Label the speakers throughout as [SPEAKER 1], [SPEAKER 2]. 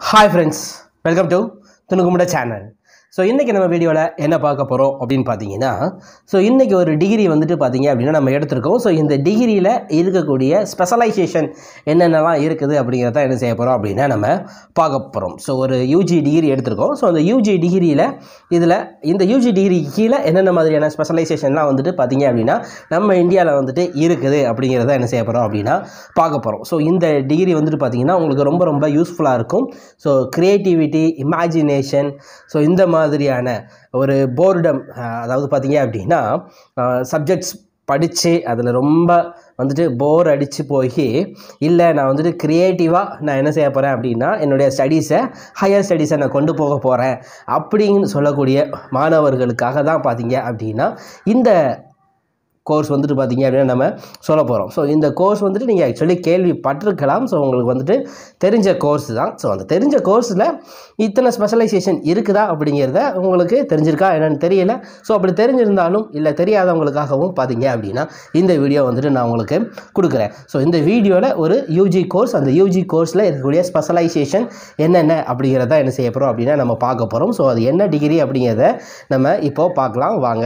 [SPEAKER 1] hi friends welcome to துணுக்குமுட channel so இன்றைக்கி நம்ம வீடியோவில் என்ன பார்க்க போகிறோம் அப்படின்னு பார்த்தீங்கன்னா ஸோ இன்றைக்கி ஒரு டிகிரி வந்துட்டு பார்த்தீங்க அப்படின்னா நம்ம எடுத்திருக்கோம் ஸோ இந்த டிகிரியில் இருக்கக்கூடிய ஸ்பெஷலைசேஷன் என்னென்னலாம் இருக்குது அப்படிங்கிறத என்ன செய்ய போகிறோம் அப்படின்னா நம்ம பார்க்க போகிறோம் ஸோ ஒரு யூஜி டிகிரி எடுத்திருக்கோம் ஸோ அந்த யூஜி டிகிரியில் இதில் இந்த யூஜி டிகிரிக்கு கீழே என்னென்ன மாதிரியான ஸ்பெஷலைசேஷன்லாம் வந்துட்டு பார்த்தீங்க அப்படின்னா நம்ம இந்தியாவில் வந்துட்டு இருக்குது அப்படிங்கிறத என்ன செய்ய போகிறோம் அப்படின்னா பார்க்க போகிறோம் ஸோ இந்த டிகிரி வந்துட்டு பார்த்தீங்கன்னா உங்களுக்கு ரொம்ப ரொம்ப யூஸ்ஃபுல்லாக இருக்கும் ஸோ க்ரியேட்டிவிட்டி இமேஜினேஷன் ஸோ இந்த மாதிரியான ஒரு போர்டம் அதாவது பார்த்தீங்க அப்படின்னா சப்ஜெக்ட்ஸ் படித்து அதில் ரொம்ப வந்துட்டு போர் அடித்து போய் இல்லை நான் வந்துட்டு க்ரியேட்டிவாக நான் என்ன செய்ய போகிறேன் அப்படின்னா என்னுடைய ஸ்டடீஸை ஹையர் ஸ்டடீஸை நான் கொண்டு போக போகிறேன் அப்படின்னு சொல்லக்கூடிய மாணவர்களுக்காக தான் பார்த்தீங்க அப்படின்னா இந்த கோர்ஸ் வந்துட்டு பார்த்தீங்க அப்படின்னா நம்ம சொல்ல போகிறோம் ஸோ இந்த கோர்ஸ் வந்துட்டு நீங்கள் ஆக்சுவலி கேள்விப்பட்டிருக்கலாம் ஸோ உங்களுக்கு வந்துட்டு தெரிஞ்ச கோர்ஸ் தான் ஸோ அந்த தெரிஞ்ச கோர்ஸில் இத்தனை ஸ்பெஷலைசேஷன் இருக்குதா அப்படிங்கிறத உங்களுக்கு தெரிஞ்சிருக்கா என்னன்னு தெரியல ஸோ அப்படி தெரிஞ்சிருந்தாலும் இல்லை தெரியாதவங்களுக்காகவும் பார்த்தீங்க அப்படின்னா இந்த வீடியோ வந்துட்டு நான் உங்களுக்கு கொடுக்குறேன் ஸோ இந்த வீடியோவில் ஒரு யூஜி கோர்ஸ் அந்த யூஜி கோர்ஸில் இருக்கக்கூடிய ஸ்பெஷலைசேஷன் என்னென்ன அப்படிங்கிறத என்ன செய்ய போகிறோம் அப்படின்னா நம்ம பார்க்க போகிறோம் ஸோ அது என்ன டிகிரி அப்படிங்கிறத நம்ம இப்போது பார்க்கலாம் வாங்க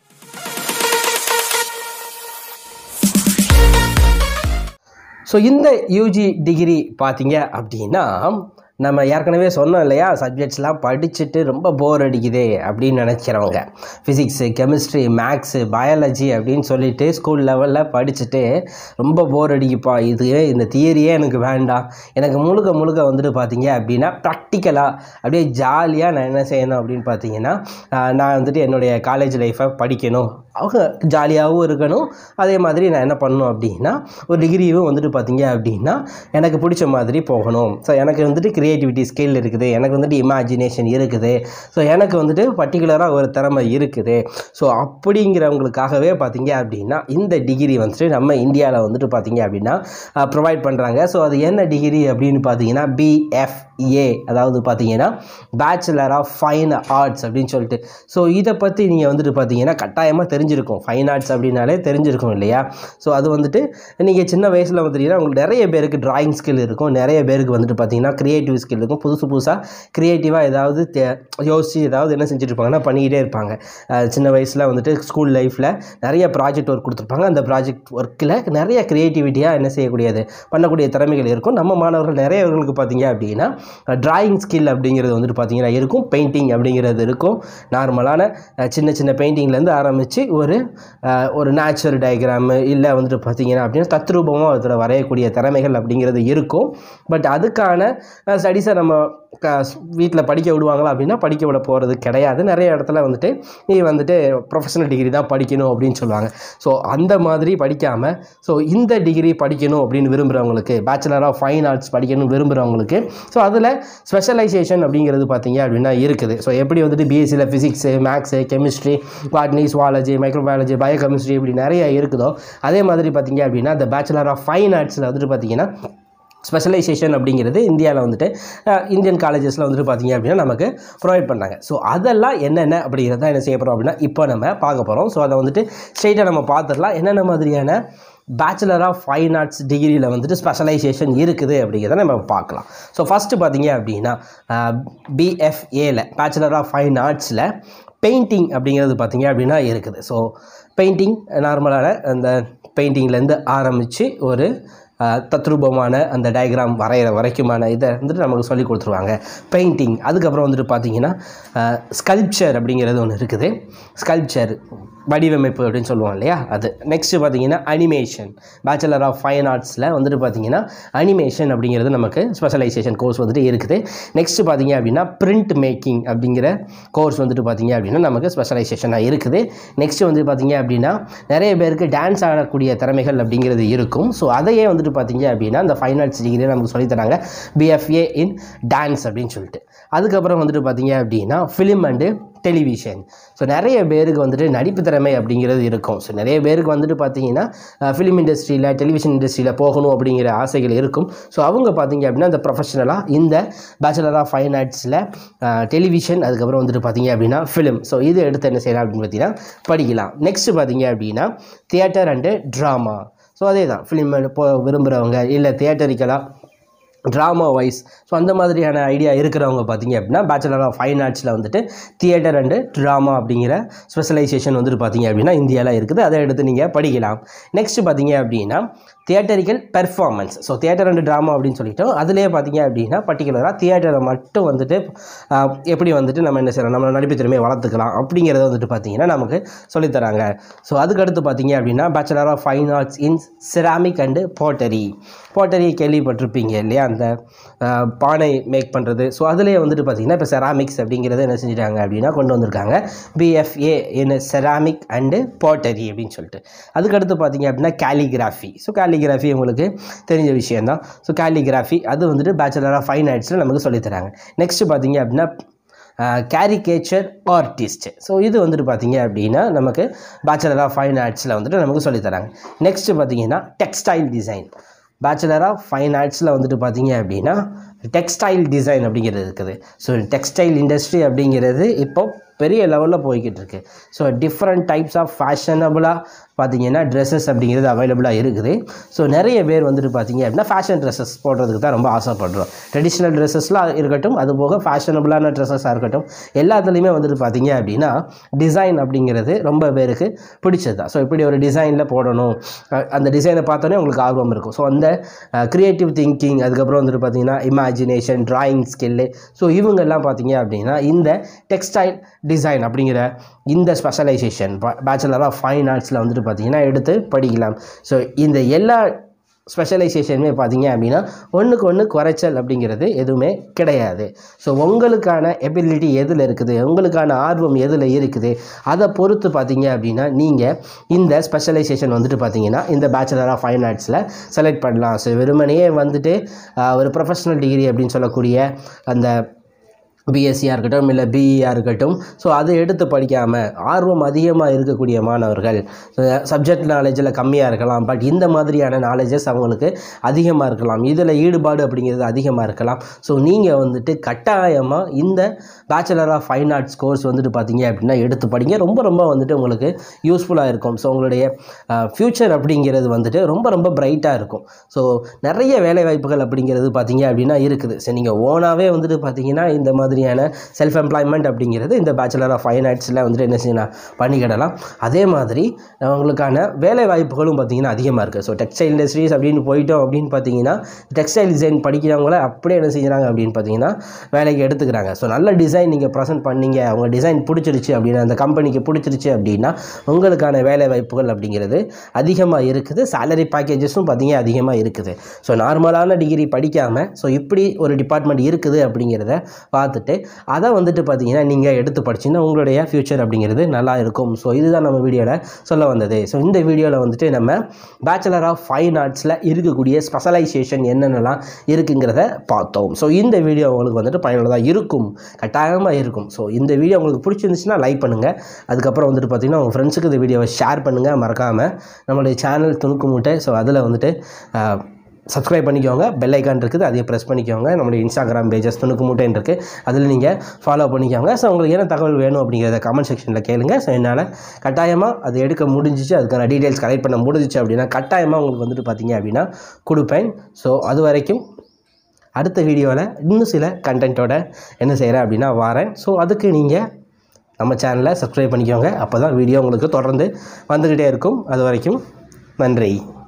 [SPEAKER 1] ஸோ இந்த யூஜி டிகிரி பார்த்தீங்க அப்படின்னா நம்ம ஏற்கனவே சொன்னோம் இல்லையா சப்ஜெக்ட்ஸ்லாம் படிச்சுட்டு ரொம்ப போர் அடிக்குதே அப்படின்னு நினக்கிறவங்க ஃபிசிக்ஸு கெமிஸ்ட்ரி மேக்ஸு பயாலஜி அப்படின்னு சொல்லிட்டு ஸ்கூல் லெவலில் படிச்சுட்டு ரொம்ப போர் அடிக்குப்பா இது இந்த தியரியே எனக்கு வேண்டாம் எனக்கு முழுக்க முழுக்க வந்துட்டு பார்த்தீங்க அப்படின்னா ப்ராக்டிக்கலாக அப்படியே ஜாலியாக நான் என்ன செய்யணும் அப்படின்னு பார்த்தீங்கன்னா ஆஹ், நான் வந்துட்டு என்னுடைய காலேஜ் லைஃப்பை படிக்கணும் அவங்க ஜாலியாகவும் இருக்கணும் அதே மாதிரி நான் என்ன பண்ணணும் அப்படின்னா ஒரு டிகிரியும் வந்துட்டு பார்த்தீங்க அப்படின்னா எனக்கு பிடிச்ச மாதிரி போகணும் ஸோ எனக்கு வந்துட்டு க்ரியேட்டிவிட்டி ஸ்கில் இருக்குது எனக்கு வந்துட்டு இமேஜினேஷன் இருக்குது ஸோ எனக்கு வந்துட்டு பர்டிகுலராக ஒரு திறமை இருக்குது ஸோ அப்படிங்கிறவங்களுக்காகவே பார்த்தீங்க அப்படின்னா இந்த டிகிரி வந்துட்டு நம்ம இந்தியாவில் வந்துட்டு பார்த்தீங்க அப்படின்னா ப்ரொவைட் பண்ணுறாங்க ஸோ அது என்ன டிகிரி அப்படின்னு பார்த்தீங்கன்னா பிஎஃப்ஏ அதாவது பார்த்தீங்கன்னா பேச்சுலர் ஆஃப் ஃபைன் ஆர்ட்ஸ் அப்படின்னு சொல்லிட்டு ஸோ இதை பற்றி நீங்கள் வந்துட்டு பார்த்தீங்கன்னா கட்டாயமாக தெரிஞ்சிருக்கும் ஃபைன் ஆர்ட்ஸ் அப்படின்னாலே தெரிஞ்சிருக்கும் இல்லையா ஸோ அது வந்துட்டு நீங்கள் சின்ன வயசில் வந்துட்டீங்கன்னா உங்களுக்கு நிறைய பேருக்கு டிராயிங் ஸ்கில் இருக்கும் நிறைய பேருக்கு வந்துட்டு பார்த்தீங்கன்னா க்ரியேட்டிவ் ஸ்கில் இருக்கும் புதுசு புதுசாக க்ரியேட்டிவாக ஏதாவது தே யோசித்து ஏதாவது என்ன செஞ்சுட்டு இருப்பாங்கன்னா பண்ணிக்கிட்டே இருப்பாங்க அஹ் சின்ன வயசில் வந்துட்டு ஸ்கூல் லைஃப்பில் நிறைய ப்ராஜெக்ட் ஒர்க் கொடுத்துருப்பாங்க அந்த ப்ராஜெக்ட் ஒர்க்கில் நிறைய க்ரியேட்டிவிட்டியாக என்ன செய்யக்கூடியது பண்ணக்கூடிய திறமைகள் இருக்கும் நம்ம மாணவர்கள் நிறையவர்களுக்கு பார்த்தீங்க அப்படின்னா டிராயிங் ஸ்கில் அப்படிங்கிறது வந்துட்டு பார்த்தீங்கன்னா இருக்கும் பெயிண்டிங் அப்படிங்கிறது இருக்கும் நார்மலான அஹ், சின்ன சின்ன பெயிண்டிங்லேருந்து ஆரம்பித்து ஒரு அஹ், ஒரு நேச்சுரல் டயக்ராமு இல்லை வந்துட்டு பார்த்தீங்கன்னா அப்படின்னா தத்ரூபமாக அதில் வரையக்கூடிய திறமைகள் அப்படிங்கிறது இருக்கும் பட் அதுக்கான ஸ்டடீஸை நம்ம க வீட்டில் படிக்க விடுவாங்களா அப்படின்னா படிக்க விட போகிறது கிடையாது நிறைய இடத்துல வந்துட்டு நீ வந்துட்டு ப்ரொஃபஷனல் டிகிரி தான் படிக்கணும் அப்படின்னு சொல்லுவாங்க ஸோ அந்த மாதிரி படிக்காமல் ஸோ இந்த டிகிரி படிக்கணும் அப்படின்னு விரும்புகிறவங்களுக்கு பேச்சுலர் ஆஃப் ஃபைன் ஆர்ட்ஸ் படிக்கணும் விரும்புகிறவங்களுக்கு ஸோ அதில் ஸ்பெஷலைசேஷன் அப்படிங்கிறது பார்த்தீங்க அப்படின்னா இருக்குது ஸோ எப்படி வந்துட்டு பிஎஸ்சியில் physics maths chemistry botany zoology microbiology biochemistry இப்படி நிறைய இருக்குதோ அதே மாதிரி பார்த்தீங்க அப்படின்னா இந்த பேச்சுலர் ஆஃப் ஃபைன் ஆர்ட்ஸில் வந்துட்டு பார்த்தீங்கன்னா ஸ்பெஷலைசேஷன் அப்படிங்கிறது இந்தியாவில் வந்துட்டு அஹ், இந்தியன் காலேஜஸில் வந்துட்டு பார்த்தீங்க அப்படின்னா நமக்கு ப்ரொவைட் பண்ணாங்க ஸோ அதெல்லாம் என்னென்ன அப்படிங்கிறத என்ன செய்ய போகிறோம் அப்படின்னா இப்போ நம்ம பார்க்க போகிறோம் ஸோ அதை வந்துட்டு ஸ்ட்ரெயிட்டாக நம்ம பார்த்துடலாம் என்னென்ன மாதிரியான பேச்சுலர் ஆஃப் ஃபைன் ஆர்ட்ஸ் டிகிரியில் வந்துட்டு ஸ்பெஷலைசேஷன் இருக்குது அப்படிங்கிறத நம்ம பார்க்கலாம் ஸோ ஃபஸ்ட்டு பார்த்தீங்க அப்படின்னா பிஎஃப்ஏல பேச்சுலர் ஆஃப் ஃபைன் ஆர்ட்ஸில் பெயிண்டிங் அப்படிங்கிறது பார்த்தீங்க அப்படின்னா இருக்குது ஸோ பெயிண்டிங் நார்மலான அந்த பெயிண்டிங்லேருந்து ஆரம்பித்து ஒரு அஹ், தத்ரூபமான அந்த டயக்ராம் வரைகிற வரைக்குமான இதை வந்துட்டு நமக்கு சொல்லி கொடுத்துருவாங்க பெயிண்டிங் அதுக்கப்புறம் வந்துட்டு பார்த்தீங்கன்னா ஸ்கல்ப்சர் அப்படிங்கிறது ஒன்று இருக்குது ஸ்கல்ப்சர் வடிவமைப்பு அப்படின்னு சொல்லுவோம் இல்லையா அது நெக்ஸ்ட்டு பார்த்தீங்கன்னா அனிமேஷன் பேச்சுலர் ஆஃப் ஃபைன் ஆர்ட்ஸில் வந்துட்டு பார்த்தீங்கன்னா அனிமேஷன் அப்படிங்கிறது நமக்கு ஸ்பெஷலைசேஷன் கோர்ஸ் வந்துட்டு இருக்குது நெக்ஸ்ட்டு பார்த்தீங்க அப்படின்னா பிரிண்ட் மேக்கிங் அப்படிங்கிற கோர்ஸ் வந்துட்டு பார்த்தீங்க அப்படின்னா நமக்கு ஸ்பெஷலைசேஷனாக இருக்குது நெக்ஸ்ட் வந்து பார்த்தீங்க அப்படின்னா நிறைய பேருக்கு டான்ஸ் ஆடக்கூடிய திறமைகள் அப்படிங்கிறது இருக்கும் ஸோ அதையே வந்துட்டு பார்த்தீங்க அப்படின்னா இந்த ஃபைன் ஆர்ட்ஸ் டிகிரி நமக்கு சொல்லித் தராங்க பிஎஃப்ஏ இன் டான்ஸ் அப்படின்னு சொல்லிட்டு அதுக்கப்புறம் வந்துட்டு பார்த்தீங்க அப்படின்னா ஃபிலிம் அண்டு டெலிவிஷன் ஸோ நிறைய பேருக்கு வந்துட்டு நடிப்பு திறமை அப்படிங்கிறது இருக்கும் ஸோ நிறைய பேருக்கு வந்துட்டு பார்த்தீங்கன்னா ஃபிலிம் இண்டஸ்ட்ரியில் டெலிவிஷன் இண்டஸ்ட்ரியில் போகணும் அப்படிங்கிற ஆசைகள் இருக்கும் ஸோ அவங்க பார்த்தீங்க அப்படின்னா இந்த ப்ரொஃபஷனலாக இந்த பேச்சுலர் ஆஃப் ஃபைன் ஆர்ட்ஸில் டெலிவிஷன் அதுக்கப்புறம் வந்துட்டு பார்த்தீங்க அப்படின்னா ஃபிலிம் ஸோ இது எடுத்து என்ன செய்யலாம் அப்படின்னு பார்த்தீங்கன்னா படிக்கலாம் நெக்ஸ்ட் பார்த்தீங்க அப்படின்னா தியேட்டர் அண்டு ட்ராமா ஸோ அதே தான் ஃபிலிம் போ விரும்புகிறவங்க இல்லை தியேட்டரிக்கலாக ட்ராமா வைஸ் ஸோ அந்த மாதிரியான ஐடியா இருக்கிறவங்க பார்த்தீங்க அப்படின்னா பேச்சுலர் ஆஃப் ஃபைன் ஆர்ட்ஸில் வந்துட்டு தியேட்டர் அண்டு ட்ராமா அப்படிங்கிற ஸ்பெஷலைசேஷன் வந்துட்டு பார்த்தீங்க அப்படின்னா இந்தியாவில் இருக்குது அதை எடுத்து நீங்கள் படிக்கலாம் நெக்ஸ்ட் பார்த்தீங்க அப்படின்னா theatrical performance so theatre and drama அப்படின்னு சொல்லிட்டோம் அதுலேயே பார்த்தீங்க அப்படின்னா பர்டிகுலராக தியேட்டரை மட்டும் வந்துட்டு ஆஹ், எப்படி வந்துட்டு நம்ம என்ன செய்யலாம் நம்ம நடிப்பு திறமையை வளர்த்துக்கலாம் அப்படிங்கிறத வந்துட்டு பார்த்தீங்கன்னா நமக்கு சொல்லித்தராங்க ஸோ அதுக்கடுத்து பார்த்தீங்க அப்படின்னா bachelor of fine arts in ceramic and pottery pottery கேள்விப்பட்டிருப்பீங்க இல்லையா அந்த ஆஹ், பானை மேக் பண்ணுறது ஸோ அதுலேயே வந்துட்டு பார்த்தீங்கன்னா இப்போ செராமிக்ஸ் அப்படிங்கிறத என்ன செஞ்சுட்டாங்க அப்படின்னா கொண்டு வந்திருக்காங்க BFA in ceramic and pottery அப்படின்னு சொல்லிட்டு அதுக்கடுத்து பார்த்தீங்க அப்படின்னா கேலிகிராஃபி ஸோ கேலிகிராஃபி உங்களுக்கு தெரிஞ்ச விஷயந்தான் ஸோ கேலிகிராஃபி அது வந்துட்டு பேச்சுலர் ஆஃப் ஃபைன் ஆர்ட்ஸில் நமக்கு சொல்லித்தராங்க நெக்ஸ்ட் பார்த்தீங்க அப்படின்னா கேரிகேச்சர் ஆர்டிஸ்ட் ஸோ இது வந்துட்டு பார்த்தீங்க அப்படின்னா நமக்கு பேச்சுலர் ஆஃப் ஃபைன் ஆர்ட்ஸில் வந்துட்டு நமக்கு சொல்லித்தராங்க நெக்ஸ்ட் பார்த்தீங்கன்னா textile design bachelor of fine ஆர்ட்ஸில் வந்துட்டு பார்த்தீங்க அப்படின்னா டெக்ஸ்டைல் டிசைன் அப்படிங்கிறது இருக்குது ஸோ டெக்ஸ்டைல் இண்டஸ்ட்ரி அப்படிங்கிறது இப்போ பெரிய லெவலில் போய்கிட்டு இருக்கு ஸோ டிஃப்ரெண்ட் டைப்ஸ் ஆஃப் ஃபேஷனபுளாக பார்த்தீங்கன்னா ட்ரெஸ்ஸஸ் அப்படிங்கிறது அவைலபிளாக இருக்குது ஸோ நிறைய பேர் வந்துட்டு பார்த்தீங்க அப்படின்னா ஃபேஷன் ட்ரெஸ்ஸஸ் போடுறதுக்கு தான் ரொம்ப ஆசைப்படுறோம் ட்ரெடிஷ்னல் ட்ரெஸ்ஸஸ்லாம் இருக்கட்டும் அது போக ஃபேஷனபுளான ட்ரெஸ்ஸஸாக இருக்கட்டும் எல்லாத்துலேயுமே வந்துட்டு பார்த்தீங்க அப்படின்னா டிசைன் அப்படிங்கிறது ரொம்ப பேருக்கு பிடிச்சது தான் ஸோ இப்படி ஒரு டிசைனில் போடணும் அஹ் அந்த டிசைனை பார்த்தோன்னே உங்களுக்கு ஆர்வம் இருக்கும் ஸோ அந்த க்ரியேட்டிவ் திங்கிங் அதுக்கப்புறம் வந்துட்டு பார்த்தீங்கன்னா இமேஜினேஷன் டிராயிங் ஸ்கில்லு ஸோ இவங்கெல்லாம் பார்த்தீங்க அப்படின்னா இந்த டெக்ஸ்டைல் டிசைன் அப்படிங்கிற இந்த ஸ்பெஷலைசேஷன் பேச்சுலர் ஆஃப் ஃபைன் ஆர்ட்ஸில் வந்துட்டு பார்த்தீங்கன்னா எடுத்து படிக்கலாம் ஸோ இந்த எல்லா ஸ்பெஷலைசேஷனுமே பார்த்தீங்க அப்படின்னா ஒன்றுக்கு ஒன்று குறைச்சல் அப்படிங்கிறது எதுவுமே கிடையாது ஸோ உங்களுக்கான எபிலிட்டி எதில் இருக்குது உங்களுக்கான ஆர்வம் எதில் இருக்குது அதை பொறுத்து பார்த்தீங்க அப்படின்னா நீங்கள் இந்த ஸ்பெஷலைசேஷன் வந்துட்டு பார்த்தீங்கன்னா இந்த பேச்சுலர் ஆஃப் ஃபைன் ஆர்ட்ஸில் செலக்ட் பண்ணலாம் ஸோ வெறுமனையே வந்துட்டு ஆஹ், ஒரு ப்ரொஃபஷனல் டிகிரி அப்படின்னு சொல்லக்கூடிய அந்த பிஎஸ்சியாக இருக்கட்டும் இல்லை பிஇயாக இருக்கட்டும் ஸோ அதை எடுத்து படிக்காமல் ஆர்வம் அதிகமாக இருக்கக்கூடிய மாணவர்கள் சப்ஜெக்ட் நாலேஜில் கம்மியாக இருக்கலாம் பட் இந்த மாதிரியான நாலேஜஸ் அவங்களுக்கு அதிகமாக இருக்கலாம் இதில் ஈடுபாடு அப்படிங்கிறது அதிகமாக இருக்கலாம் ஸோ நீங்கள் வந்துட்டு கட்டாயமாக இந்த bachelor of fine arts course வந்துட்டு பார்த்தீங்க அப்படின்னா எடுத்து படிங்க ரொம்ப ரொம்ப வந்துட்டு உங்களுக்கு யூஸ்ஃபுல்லாக இருக்கும் ஸோ உங்களுடைய ஃப்யூச்சர் அப்படிங்கிறது வந்துட்டு ரொம்ப ரொம்ப பிரைட்டாக இருக்கும் ஸோ நிறைய வேலை வாய்ப்புகள் அப்படிங்கிறது பார்த்தீங்க அப்படின்னா இருக்குது சரி நீங்கள் ஓனாகவே வந்துட்டு பார்த்தீங்கன்னா இந்த மாதிரியான செல்ஃப் எம்ப்ளாய்மெண்ட் அப்படிங்கிறது இந்த பேச்சுலர் ஆஃப் ஃபைன் ஆர்ட்ஸில் வந்துட்டு என்ன செய்யலாம் பண்ணிக்கிடலாம் அதே மாதிரி உங்களுக்கான வேலை வாய்ப்புகளும் பார்த்தீங்கன்னா அதிகமாக இருக்குது ஸோ டெக்ஸ்டைல் இண்டஸ்ட்ரீஸ் அப்படின்னு போயிட்டோம் அப்படின்னு பார்த்தீங்கன்னா டெக்ஸ்டைல் டிசைன் படிக்கிறவங்கள அப்படியே என்ன செய்கிறாங்க அப்படின்னு பார்த்தீங்கன்னா வேலைக்கு எடுத்துக்கிறாங்க ஸோ நல்ல டிசைன் நீங்கள் ப்ரெசென்ட் பண்ணீங்க அவங்க டிசைன் பிடிச்சிருச்சு அப்படின்னா அந்த கம்பெனிக்கு பிடிச்சிருச்சு அப்படின்னா உங்களுக்கான வேலை வாய்ப்புகள் அப்படிங்கிறது அதிகமாக இருக்குது salary பேக்கேஜஸும் பார்த்தீங்க அதிகமாக இருக்குது ஸோ நார்மலான டிகிரி படிக்காமல் ஸோ இப்படி ஒரு டிபார்ட்மெண்ட் இருக்குது அப்படிங்கிறத பார்த்துட்டு அதை வந்துட்டு பார்த்தீங்கன்னா நீங்கள் எடுத்து படிச்சீங்கன்னா உங்களுடைய ஃப்யூச்சர் அப்படிங்கிறது நல்லா இருக்கும் ஸோ இதுதான் நம்ம வீடியோவில் சொல்ல வந்தது ஸோ இந்த வீடியோவில் வந்துட்டு நம்ம பேச்சுலர் ஆஃப் ஃபைன் ஆர்ட்ஸில் இருக்கக்கூடிய ஸ்பெஷலைசேஷன் என்னென்னலாம் இருக்குங்கிறத பார்த்தோம் ஸோ இந்த வீடியோ உங்களுக்கு வந்துட்டு பயனுள்ளதாக இருக்கும் கட்டாயமாக இருக்கும் ஸோ இந்த வீடியோ உங்களுக்கு பிடிச்சிருந்துச்சுன்னா லைக் பண்ணுங்கள் அதுக்கப்புறம் வந்துட்டு பார்த்தீங்கன்னா உங்கள் ஃப்ரெண்ட்ஸுக்கு இந்த வீடியோவை ஷேர் பண்ணுங்கள் மறக்காமல் நம்மளுடைய சேனல் துணுக்கு மூட்டை ஸோ அதில் வந்துட்டு சப்ஸ்கிரைப் பண்ணிக்கோங்க பெல் ஐக்கான் இருக்குது அதையும் ப்ரெஸ் பண்ணிக்கோங்க நம்மளுடைய இன்ஸ்டாகிராம் பேஜஸ் துணுக்கு மூட்டைன்னு இருக்குது அதில் நீங்கள் ஃபாலோ பண்ணிக்கோங்க ஸோ உங்களுக்கு என்ன தகவல் வேணும் அப்படிங்கிறத கமெண்ட் செக்ஷனில் கேளுங்க ஸோ என்னால் கட்டாயமாக அது எடுக்க முடிஞ்சிச்சு அதுக்கான டீட்டெயில்ஸ் கலெக்ட் பண்ண முடிஞ்சிச்சு அப்படின்னா கட்டாயமாக உங்களுக்கு வந்துட்டு பார்த்தீங்க அப்படின்னா கொடுப்பேன் ஸோ அது வரைக்கும் அடுத்த வீடியோவில் இன்னும் சில கண்டென்ட்டோட என்ன செய்கிறேன் அப்படின்னா வரேன் ஸோ அதுக்கு நீங்கள் நம்ம சேனலை சப்ஸ்கிரைப் பண்ணிக்கோங்க அப்போ தான் வீடியோ உங்களுக்கு தொடர்ந்து வந்துக்கிட்டே இருக்கும் அது வரைக்கும் நன்றி